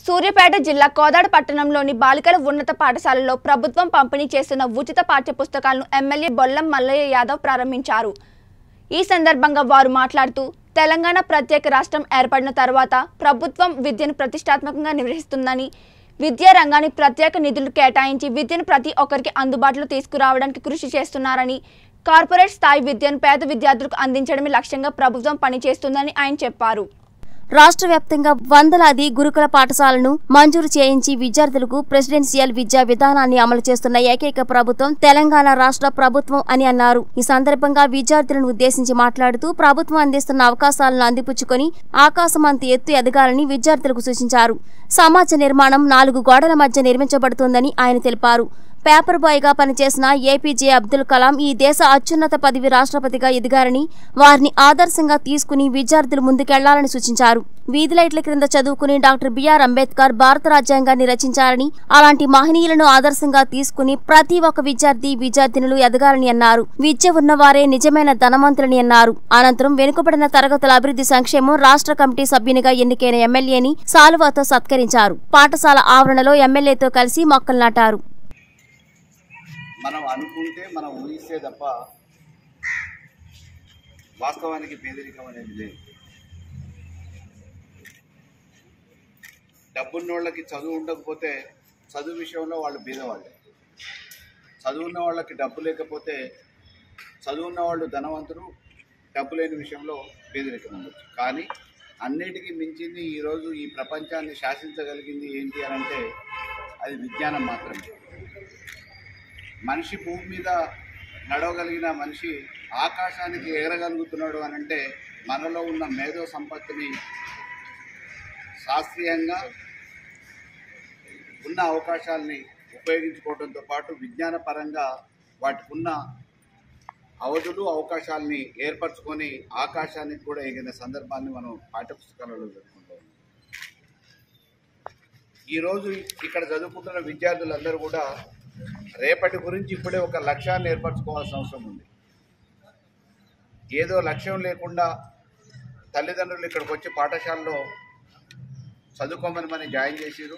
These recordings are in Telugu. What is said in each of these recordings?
సూర్యాపేట జిల్లా కోదాడ పట్టణంలోని బాలికల ఉన్నత పాఠశాలలో ప్రభుత్వం పంపిణీ చేస్తున్న ఉచిత పాఠ్య పుస్తకాలను ఎమ్మెల్యే బొల్లం మల్లయ్య యాదవ్ ప్రారంభించారు ఈ సందర్భంగా వారు మాట్లాడుతూ తెలంగాణ ప్రత్యేక రాష్ట్రం ఏర్పడిన తర్వాత ప్రభుత్వం విద్యను ప్రతిష్టాత్మకంగా నిర్వహిస్తుందని విద్యా రంగానికి ప్రత్యేక నిధులు కేటాయించి విద్యను ప్రతి ఒక్కరికి అందుబాటులో తీసుకురావడానికి కృషి చేస్తున్నారని కార్పొరేట్ స్థాయి విద్యను పేద విద్యార్థులకు అందించడమే లక్ష్యంగా ప్రభుత్వం పనిచేస్తుందని ఆయన చెప్పారు రాష్ట్ర వ్యాప్తంగా వందలాది గురుకుల పాఠశాలను మంజూరు చేయించి విద్యార్థులకు ప్రెసిడెన్షియల్ విద్యా విధానాన్ని అమలు చేస్తున్న ఏకైక ప్రభుత్వం తెలంగాణ రాష్ట్ర ప్రభుత్వం అని అన్నారు ఈ సందర్భంగా విద్యార్థులను ఉద్దేశించి మాట్లాడుతూ ప్రభుత్వం అందిస్తున్న అవకాశాలను అందిపుచ్చుకొని ఆకాశమంత ఎత్తు ఎదగాలని విద్యార్థులకు సూచించారు సమాజ నిర్మాణం నాలుగు గోడల మధ్య నిర్మించబడుతోందని ఆయన తెలిపారు పేపర్ బాయ్గా పనిచేసిన ఏపీజే అబ్దుల్ కలాం ఈ దేశ అత్యున్నత పదవి రాష్ట్రపతిగా ఎదిగారని వారిని ఆదర్శంగా తీసుకుని విద్యార్థులు ముందుకెళ్లాలని సూచించారు వీధి లైట్ల క్రింద చదువుకుని డాక్టర్ బిఆర్ అంబేద్కర్ భారత రాజ్యాంగాన్ని రచించారని అలాంటి మహనీయులను ఆదర్శంగా తీసుకుని ప్రతి ఒక్క విద్యార్థి విద్యార్థినులు ఎదగాలని అన్నారు విద్య ఉన్నవారే నిజమైన ధనవంతులని అన్నారు అనంతరం వెనుకబడిన తరగతుల అభివృద్ధి సంక్షేమం రాష్ట్ర కమిటీ సభ్యునిగా ఎన్నికైన ఎమ్మెల్యేని సాలువాతో సత్కరించారు పాఠశాల ఆవరణలో ఎమ్మెల్యేతో కలిసి మొక్కలు నాటారు మనం అనుకుంటే మనం ఊహిస్తే తప్ప వాస్తవానికి పేదరికం అనేది లేదు డబ్బున్నోళ్ళకి చదువు ఉండకపోతే చదువు విషయంలో వాళ్ళు బీదవాళ్ళే చదువున్న వాళ్ళకి డబ్బు లేకపోతే చదువున్న వాళ్ళు ధనవంతులు డబ్బు లేని విషయంలో పేదరికం ఉండొచ్చు కానీ అన్నిటికీ మించింది ఈరోజు ఈ ప్రపంచాన్ని శాసించగలిగింది ఏంటి అని అంటే అది విజ్ఞానం మాత్రమే మనిషి భూమి మీద నడవగలిగిన మనిషి ఆకాశానికి ఎగరగలుగుతున్నాడు అని అంటే మనలో ఉన్న మేధో సంపత్తిని శాస్త్రీయంగా ఉన్న అవకాశాలని ఉపయోగించుకోవడంతో పాటు విజ్ఞాన పరంగా వాటికి ఉన్న అవధులు అవకాశాలని ఏర్పరచుకొని ఆకాశానికి కూడా ఎగిన సందర్భాన్ని మనం పాఠ్యపుస్తకాలలో జరుపుకుంటాం ఈరోజు ఇక్కడ చదువుకుంటున్న విద్యార్థులందరూ కూడా రేపటి గురించి ఇప్పుడే ఒక లక్ష్యాన్ని ఏర్పరచుకోవాల్సిన అవసరం ఉంది ఏదో లక్ష్యం లేకుండా తల్లిదండ్రులు ఇక్కడికి వచ్చి పాఠశాలలో చదువుకోమని మనం జాయిన్ చేసిరు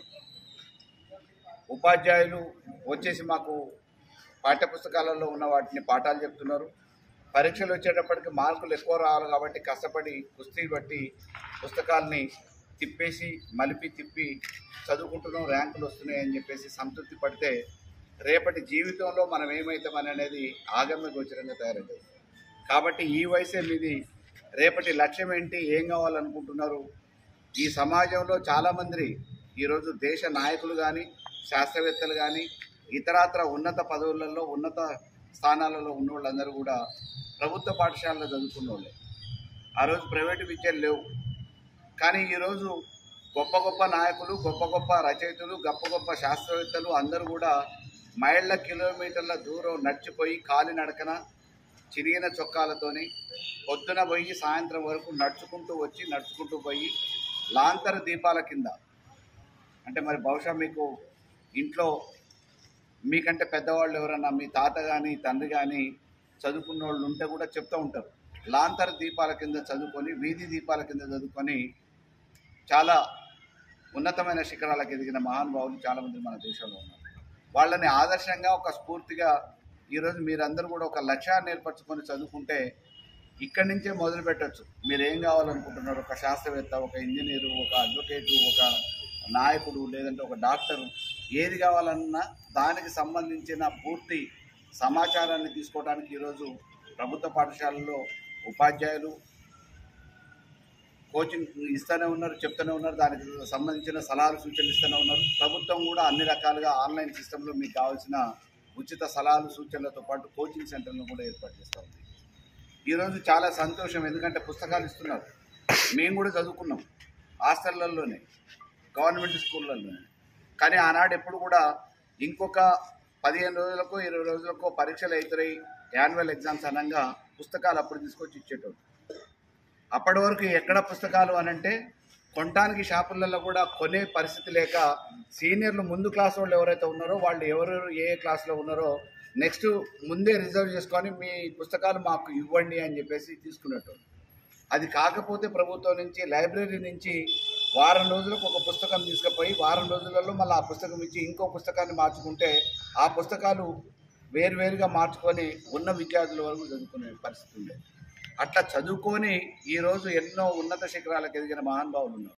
ఉపాధ్యాయులు వచ్చేసి మాకు పాఠ్యపుస్తకాలలో ఉన్న వాటిని పాఠాలు చెప్తున్నారు పరీక్షలు వచ్చేటప్పటికి మార్కులు ఎక్కువ రావాలి కాబట్టి కష్టపడి కుస్తీ బట్టి పుస్తకాల్ని తిప్పేసి మలిపి తిప్పి చదువుకుంటున్నాం ర్యాంకులు వస్తున్నాయి అని చెప్పేసి సంతృప్తి పడితే రేపటి జీవితంలో మనం ఏమవుతామని అనేది ఆగమ్య గోచరంగా తయారైంది కాబట్టి ఈ వయసే మీది రేపటి లక్ష్యం ఏంటి ఏం కావాలనుకుంటున్నారు ఈ సమాజంలో చాలామంది ఈరోజు దేశ నాయకులు కానీ శాస్త్రవేత్తలు కానీ ఇతరత్ర ఉన్నత పదవులలో ఉన్నత స్థానాలలో ఉన్న వాళ్ళందరూ కూడా ప్రభుత్వ పాఠశాలలో చదువుకున్న వాళ్ళే ఆ రోజు ప్రైవేటు విద్యలు లేవు కానీ ఈరోజు గొప్ప గొప్ప నాయకులు గొప్ప గొప్ప రచయితలు గొప్ప గొప్ప శాస్త్రవేత్తలు అందరూ కూడా మైళ్ళ కిలోమీటర్ల దూరం నడిచిపోయి కాలినడకన చిరిగిన చొక్కాలతోని పొద్దున పోయి సాయంత్రం వరకు నడుచుకుంటూ వచ్చి నడుచుకుంటూ పోయి లాంతర దీపాల కింద అంటే మరి బహుశా మీకు ఇంట్లో మీకంటే పెద్దవాళ్ళు ఎవరన్నా మీ తాత కానీ తండ్రి కానీ చదువుకున్న వాళ్ళు ఉంటే కూడా చెప్తూ ఉంటారు లాంతర దీపాల కింద చదువుకొని వీధి దీపాల కింద చదువుకొని చాలా ఉన్నతమైన శిఖరాలకు ఎదిగిన మహానుభావులు చాలామంది మన దేశంలో ఉన్నారు వాళ్ళని ఆదర్శంగా ఒక స్ఫూర్తిగా ఈరోజు మీరందరూ కూడా ఒక లక్ష్యాన్ని ఏర్పరచుకొని చదువుకుంటే ఇక్కడి నుంచే మొదలు పెట్టచ్చు మీరు ఏం కావాలనుకుంటున్నారు ఒక శాస్త్రవేత్త ఒక ఇంజనీరు ఒక అడ్వకేటు ఒక నాయకుడు లేదంటే ఒక డాక్టరు ఏది కావాలన్నా దానికి సంబంధించిన పూర్తి సమాచారాన్ని తీసుకోవడానికి ఈరోజు ప్రభుత్వ పాఠశాలల్లో ఉపాధ్యాయులు కోచింగ్ ఇస్తూనే ఉన్నారు చెప్తూనే ఉన్నారు దానికి సంబంధించిన సలహాలు సూచనలు ఇస్తూనే ఉన్నారు ప్రభుత్వం కూడా అన్ని రకాలుగా ఆన్లైన్ సిస్టంలో మీకు కావాల్సిన ఉచిత సలహాలు సూచనలతో పాటు కోచింగ్ సెంటర్లను కూడా ఏర్పాటు చేస్తూ ఉంది ఈరోజు చాలా సంతోషం ఎందుకంటే పుస్తకాలు ఇస్తున్నారు మేము కూడా చదువుకున్నాం హాస్టళ్లలోనే గవర్నమెంట్ స్కూళ్ళల్లోనే కానీ ఆనాడు ఎప్పుడు కూడా ఇంకొక పదిహేను రోజులకు ఇరవై రోజులకు పరీక్షలు అవుతాయి యాన్యువల్ ఎగ్జామ్స్ అనగా పుస్తకాలు అప్పుడు తీసుకొచ్చి ఇచ్చేటోళ్ళు అప్పటి వరకు ఎక్కడ పుస్తకాలు అని అంటే కొనటానికి షాపులలో కూడా కొనే పరిస్థితి లేక సీనియర్లు ముందు క్లాస్ వాళ్ళు ఎవరైతే ఉన్నారో వాళ్ళు ఎవరెవరు ఏ ఏ క్లాస్లో ఉన్నారో నెక్స్ట్ ముందే రిజర్వ్ చేసుకొని మీ పుస్తకాలు మాకు ఇవ్వండి అని చెప్పేసి తీసుకున్నట్టు అది కాకపోతే ప్రభుత్వం నుంచి లైబ్రరీ నుంచి వారం రోజులకు ఒక పుస్తకం తీసుకుపోయి వారం రోజులలో మళ్ళీ ఆ పుస్తకం ఇచ్చి ఇంకో పుస్తకాన్ని మార్చుకుంటే ఆ పుస్తకాలు వేరువేరుగా మార్చుకొని ఉన్న విద్యార్థుల వరకు చదువుకునే పరిస్థితి ఉండేది అట్లా చదువుకొని ఈరోజు ఎన్నో ఉన్నత శిఖరాలకు ఎదిగిన మహానుభావులు ఉన్నారు